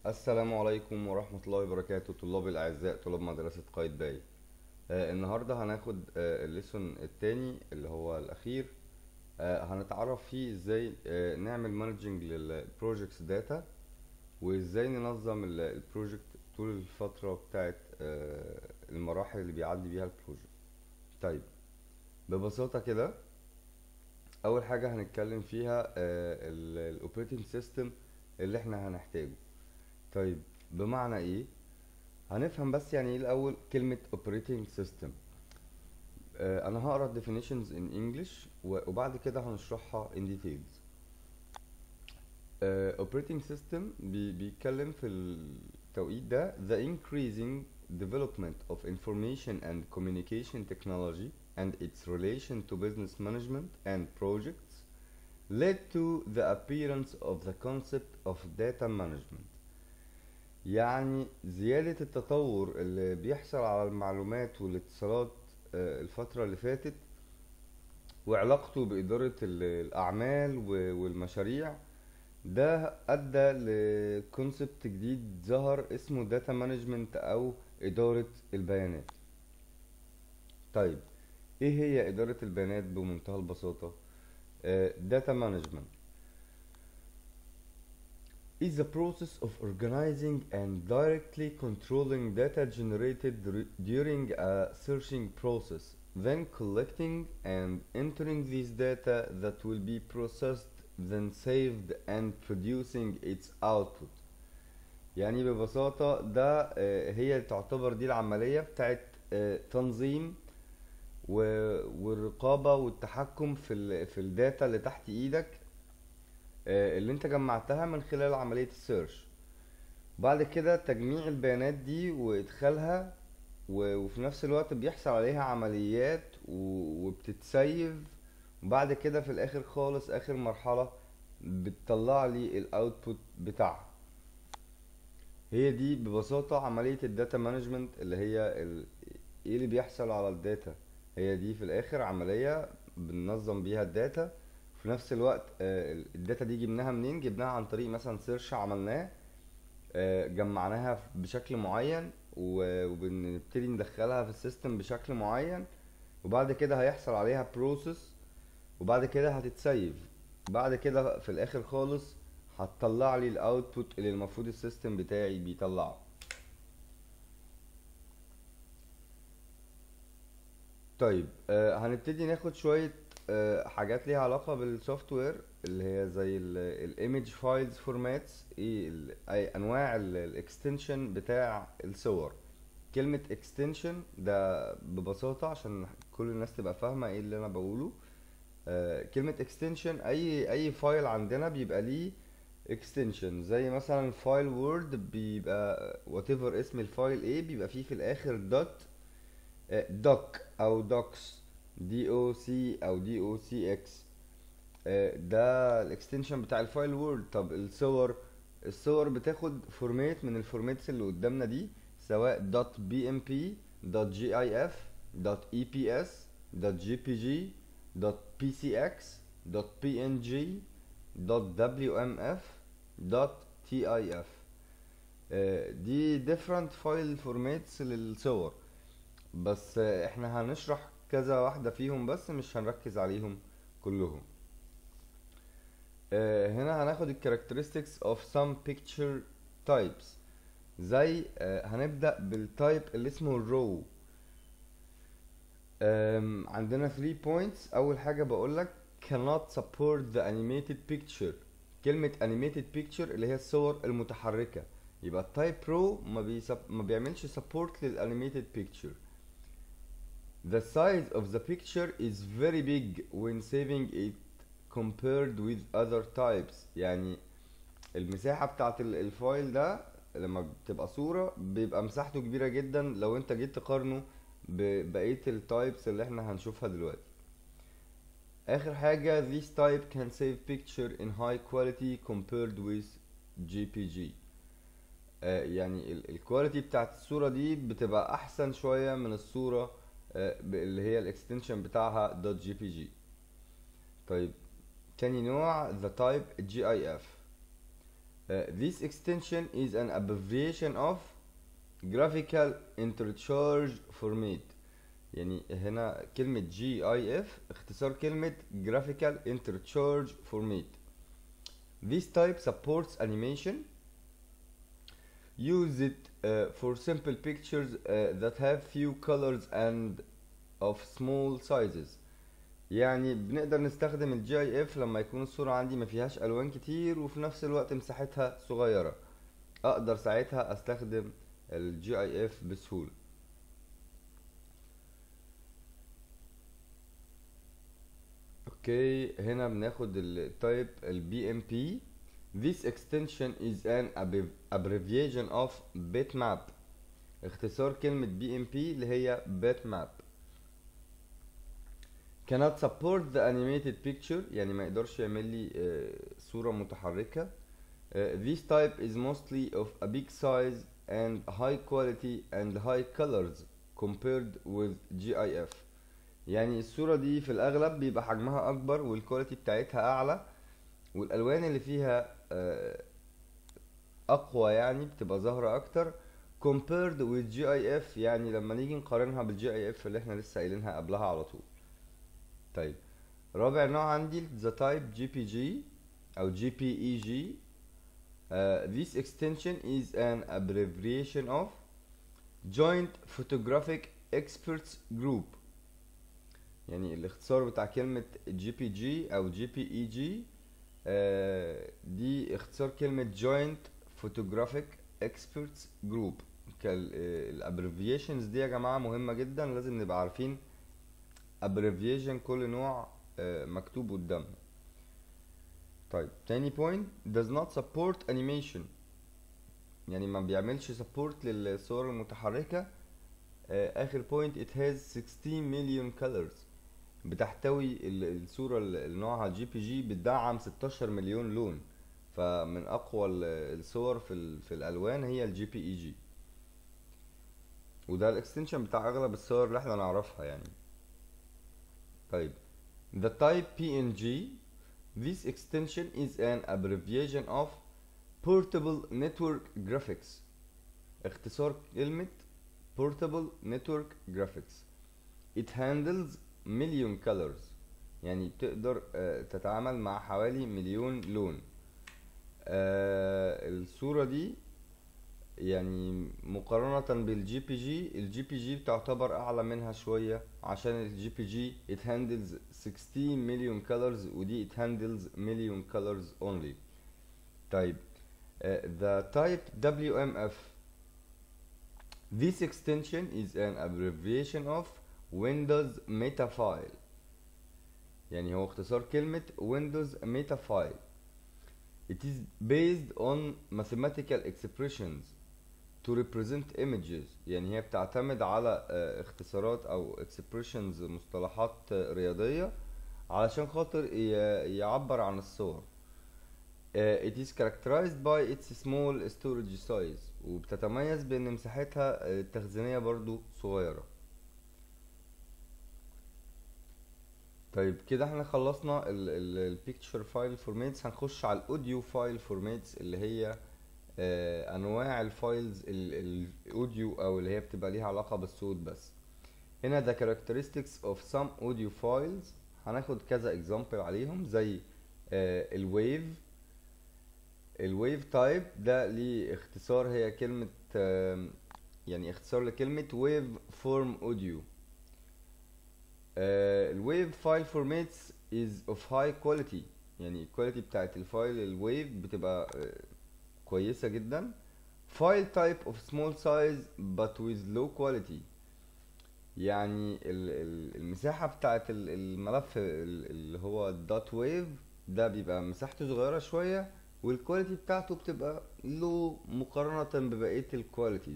السلام عليكم ورحمة الله وبركاته طلاب الأعزاء طلاب مدرسة قايتباي آه النهاردة هناخد آه الليسون التاني اللي هو الأخير آه هنتعرف فيه ازاي آه نعمل مانجنج للبروجكتس داتا وازاي ننظم البروجكت طول الفترة بتاعت آه المراحل اللي بيعدي بيها البروجكت طيب ببساطة كده أول حاجة هنتكلم فيها الأوبريتنج سيستم اللي احنا هنحتاجه طيب بمعنى ايه هنفهم بس يعني ايه الاول كلمة operating system آه انا هقرا definitions in English و- وبعد كده هنشرحها in details آه operating system بي بيتكلم في التوقيت ده the increasing development of information and communication technology and its relation to business management and projects led to the appearance of the concept of data management يعني زيادة التطور اللي بيحصل على المعلومات والاتصالات آه، الفترة اللي فاتت وعلاقته بإدارة ال- الأعمال و- والمشاريع ده أدى لكونسبت جديد ظهر اسمه داتا مانجمنت أو إدارة البيانات طيب إيه هي إدارة البيانات بمنتهى البساطة؟ داتا مانجمنت is the process of organizing and directly controlling data generated dur- during a searching process, then collecting and entering these data that will be processed, then saved and producing its output. يعني ببساطة ده آه، هي تعتبر دي العملية بتاعت آه، تنظيم و- والرقابة والتحكم في ال في الداتا اللي تحت ايدك آه، اللي انت جمعتها من خلال عملية السيرش بعد كده تجميع البيانات دي وادخالها و- وفي نفس الوقت بيحصل عليها عمليات و- وبتتسيف وبعد كده في الاخر خالص اخر مرحلة بتطلع لي الاوتبوت بتاعها هي دي ببساطة عملية الداتا مانجمنت اللي هي ال... ايه اللي بيحصل على الداتا هي دي في الاخر عملية بننظم بيها الداتا في نفس الوقت آه، ال- الداتا دي جبناها منين جبناها عن طريق مثلا سيرش عملناه آه، جمعناها ف- بشكل معين و- وبنبتدي ندخلها في السيستم بشكل معين وبعد كده هيحصل عليها بروسيس وبعد كده هتتسيف بعد كده في الاخر خالص هتطلع لي الاوتبوت اللي المفروض السيستم بتاعي بيطلعه طيب آه هنبتدي ناخد شوية آه حاجات ليها علاقة بالسوفت وير اللي هي زي الايمج فايلز فورماتس ايه ال- اي انواع الاكستنشن بتاع الصور كلمة اكستنشن ده ببساطة عشان كل الناس تبقى فاهمة ايه اللي انا بقوله آه كلمة اكستنشن اي اي فايل عندنا بيبقى ليه اكستنشن زي مثلا فايل وورد بيبقى whatever اسم الفايل ايه بيبقى فيه في الاخر دوت دوك او دوكس دي او سي او دي او سي اكس ده الاكستنشن بتاع الفايل وورد طب الصور الصور بتاخد فورمات من الفورماتس اللي قدامنا دي سواء دوت بي ام بي دوت جي اي اف دوت اي بي اس دوت جي بي جي دوت بي سي اكس دوت بي ان جي دوت دبليو ام اف دوت تي اي اف دي different file formats للصور بس آه، احنا هنشرح كذا واحدة فيهم بس مش هنركز عليهم كلهم آه، هنا هناخد ال characteristics of some picture types زي آه، هنبدأ بالتايب اللي اسمه الرو عندنا 3 points أول حاجة بقولك cannot support the animated picture كلمة animated picture اللي هي الصور المتحركة يبقى التايب رو ما, بيسب... ما بيعملش support للانيميتد picture The size of the picture is very big when saving it compared with other types يعني المساحة بتاعت ال- الفايل ده لما بتبقى صورة بيبقى مساحته كبيرة جدا لو انت جيت تقارنه ببقية التايبس اللي احنا هنشوفها دلوقتي آخر حاجة this type can save picture in high quality compared with JPG آه، يعني الكواليتي بتاعت الصورة دي بتبقى أحسن شوية من الصورة آه، ب- اللي هي الاكستنشن بتاعها .jpg طيب تاني نوع the type GIF this extension is an abbreviation of graphical interchange format يعني هنا كلمة GIF اختصار كلمة graphical interchange format this type supports animation use it uh, for simple pictures uh, that have few colors and of small sizes يعني بنقدر نستخدم الجي اي اف لما يكون الصورة عندي ما فيهاش الوان كتير وفي نفس الوقت مساحتها صغيرة اقدر ساعتها استخدم الجي اي اف بسهولة اوكي هنا بناخد التايب البي ام بي This extension is an abbreviation of bitmap اختصار كلمة BMP اللي هي bitmap cannot support the animated picture يعني ما يقدرش يعمل لي uh, صورة متحركة uh, this type is mostly of a big size and high quality and high colors compared with GIF يعني الصورة دي في الأغلب بيبقى حجمها أكبر والكواليتي بتاعتها أعلى والألوان اللي فيها uh, أقوى يعني بتبقى ظاهرة أكتر compared with GIF يعني لما نيجي نقارنها بالجي اي اف اللي احنا لسه قايلينها قبلها على طول طيب رابع نوع عندي the type GPG أو GPEG uh, this extension is an abbreviation of Joint Photographic Experts Group يعني الاختصار بتاع كلمة GPG أو GPEG uh, دي اختصار كلمة Joint Photographic Experts Group الابريفيشنز دي يا جماعة مهمة جدا لازم نبقى عارفين abbreviation كل نوع مكتوب قدامنا طيب تاني point does not support animation يعني ما بيعملش support للصور المتحركة اخر point it has 16 million colors بتحتوي الصورة اللي نوعها جي بي جي بتدعم 16 مليون لون فمن اقوى الصور في في الالوان هي الجي بي اي جي وده الاكستنشن بتاع اغلب الصور اللي احنا نعرفها يعني طيب the type PNG this extension is an abbreviation of portable network graphics اختصار كلمة portable network graphics it handles million colors يعني تقدر تتعامل مع حوالي مليون لون الصورة دي يعني مقارنة بالجي بي جي الجي بي جي بتعتبر أعلى منها شوية عشان الجي بي جي it handles 16 مليون colors ودي it handles مليون colors only طيب uh, the type WMF this extension is an abbreviation of Windows Meta File يعني هو اختصار كلمة Windows Meta File It is based on mathematical expressions to represent images يعني هي بتعتمد على اختصارات او expressions مصطلحات رياضية علشان خاطر يعبر عن الصور it is characterized by its small storage size وبتتميز بان مساحتها التخزينية برضو صغيرة طيب كده احنا خلصنا البيكتشر فايل فورماتس هنخش على الاوديو فايل فورماتس اللي هي آه انواع الفايلز الاوديو او اللي هي بتبقى ليها علاقه بالصوت بس هنا the characteristics of some audio files هناخد كذا example عليهم زي آه الويف الويف تايب ده ليه اختصار هي كلمه آه يعني اختصار لكلمه ويف فورم اوديو الويف فايل فورماتس is of high quality يعني الكواليتي بتاعت الفايل الويف بتبقى uh, كويسة جدا file type of small size but with low quality يعني ال ال المساحة بتاعت الملف اللي هو الدوت ويف ده بيبقى مساحته صغيرة شوية والكواليتي بتاعته بتبقى لو مقارنة ببقية الكواليتيز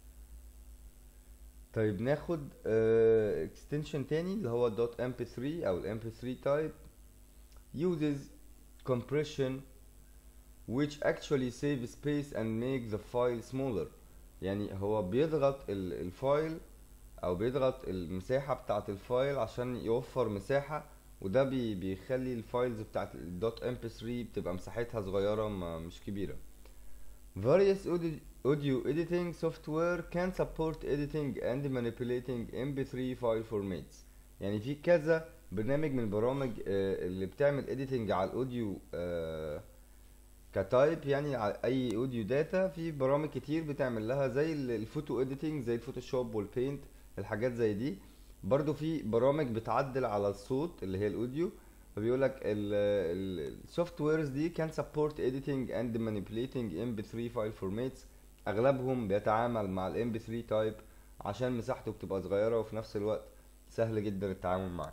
طيب ناخد اكستنشن uh, تاني اللي هو دوت mp3 او ال mp3 type uses compression which actually save space and make the file smaller يعني هو بيضغط الفايل او بيضغط المساحة بتاعة الفايل عشان يوفر مساحة وده بي بيخلي الفايلز بتاعة الدوت mp3 بتبقى مساحتها صغيرة مش كبيرة Various audio, audio editing software can support editing and manipulating MP3 file formats يعني في كذا برنامج من البرامج آه، اللي بتعمل editing على الاوديو آه، كتايب يعني على اي اوديو داتا في برامج كتير بتعمل لها زي ال- الفوتو اديتنج زي الفوتوشوب والبينت الحاجات زي دي برضو في برامج بتعدل على الصوت اللي هي الاوديو فبيقول لك السوفت ويرز دي can support editing and manipulating mp3 file formats اغلبهم بيتعامل مع ال mp3 تايب عشان مساحته بتبقى صغيرة وفي نفس الوقت سهل جدا التعامل معاه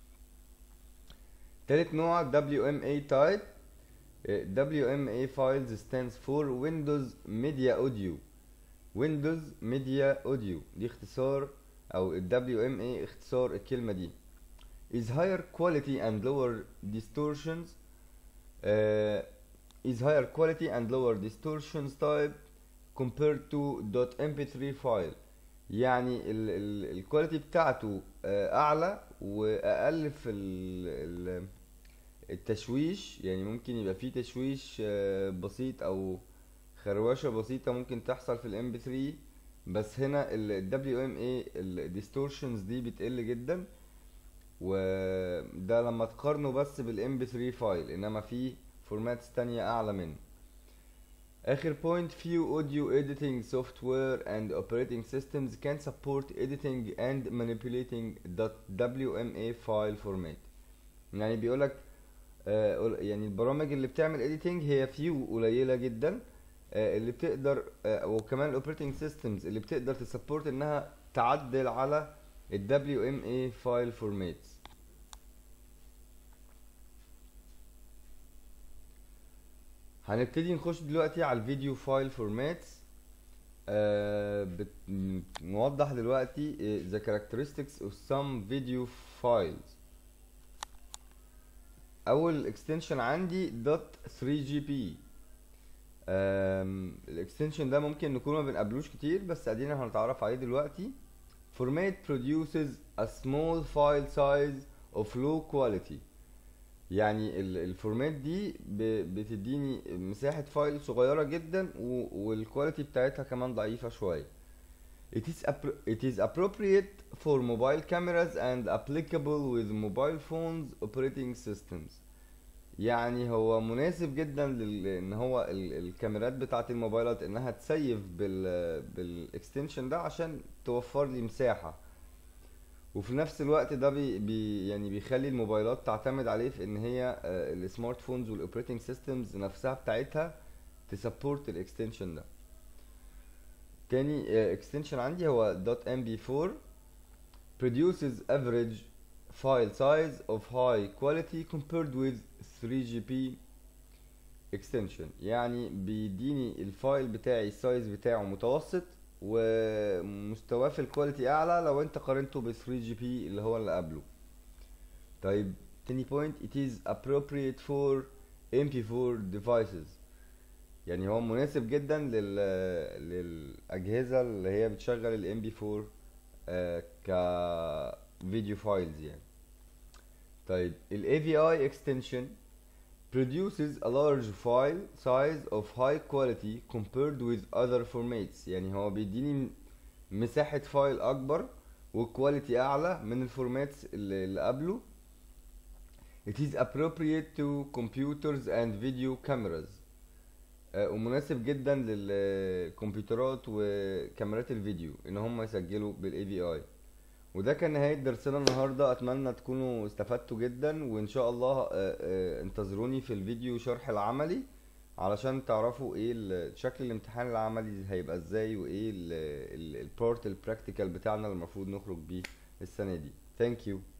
تالت نوع WMA type WMA files stands for Windows Media Audio Windows Media Audio دي اختصار او ال WMA اختصار الكلمة دي is higher quality and lower distortions uh, is higher quality and lower distortions type compared to .mp3 file يعني ال ال الكواليتي بتاعته آه، اعلى واقل في ال ال التشويش يعني ممكن يبقى فيه تشويش آه، بسيط او خروشة بسيطة ممكن تحصل في الام بي 3 بس هنا ال WMA ال distortions دي بتقل جدا وده لما تقارنه بس بالام بي 3 فايل انما في فورماتس تانية اعلى منه اخر point few audio editing software and operating systems can support editing and manipulating .wma file format يعني بيقولك آه، قل- يعني البرامج اللي بتعمل editing هي فيو قليلة جدا آه، اللي بتقدر آه، وكمان الاوبريتنج سيستمز اللي بتقدر تسبورت انها تعدل على ال WMA file formats هنبتدي نخش دلوقتي على الفيديو فايل فورماتس آه بت... م- نوضح دلوقتي آه، the characteristics of some video files اول اكستنشن عندي .3gp الاكستنشن ده ممكن نكون ما بنقابلوش كتير بس ادينا هنتعرف عليه دلوقتي format produces a small file size of low quality يعني ال- الفورمات دي ب- بتديني مساحة فايل صغيرة جدا و- والكواليتي بتاعتها كمان ضعيفة شوية It is, appro- it is appropriate for mobile cameras and applicable with mobile phones operating systems يعني هو مناسب جدا لل... ان هو ال... الكاميرات بتاعة الموبايلات انها تسيف بال بالاكستنشن ده عشان توفر لي مساحة وفي نفس الوقت ده بي... بي يعني بيخلي الموبايلات تعتمد عليه في ان هي آه، السمارت فونز والاوبريتنج سيستمز نفسها بتاعتها تسبورت الاكستنشن ده تاني اكستنشن عندي هو .mp4 produces average file size of high quality compared with 3GP extension يعني بيديني الفايل بتاعي السايز بتاعه متوسط ومستواه في الكواليتي اعلى لو انت قارنته ب 3GP اللي هو اللي قبله طيب تاني point it is appropriate for MP4 devices يعني هو مناسب جدا لل للأجهزة اللي هي بتشغل ال MP4 آه، كفيديو فايلز يعني طيب ال AVI extension produces a large file size of high quality compared with other formats يعني هو بيديني مساحة فايل أكبر وكواليتي أعلى من الفورماتس اللي اللي قبله It is appropriate to computers and video cameras آه، ومناسب جدا للكمبيوترات وكاميرات الفيديو ان هم يسجلوا بالاي في اي وده كان نهاية درسنا النهاردة اتمنى تكونوا استفدتوا جدا وان شاء الله آه، آه، انتظروني في الفيديو شرح العملي علشان تعرفوا ايه ال- شكل الامتحان العملي هيبقى ازاي وايه البارت البراكتيكال بتاعنا اللي المفروض نخرج بيه السنة دي ثانك يو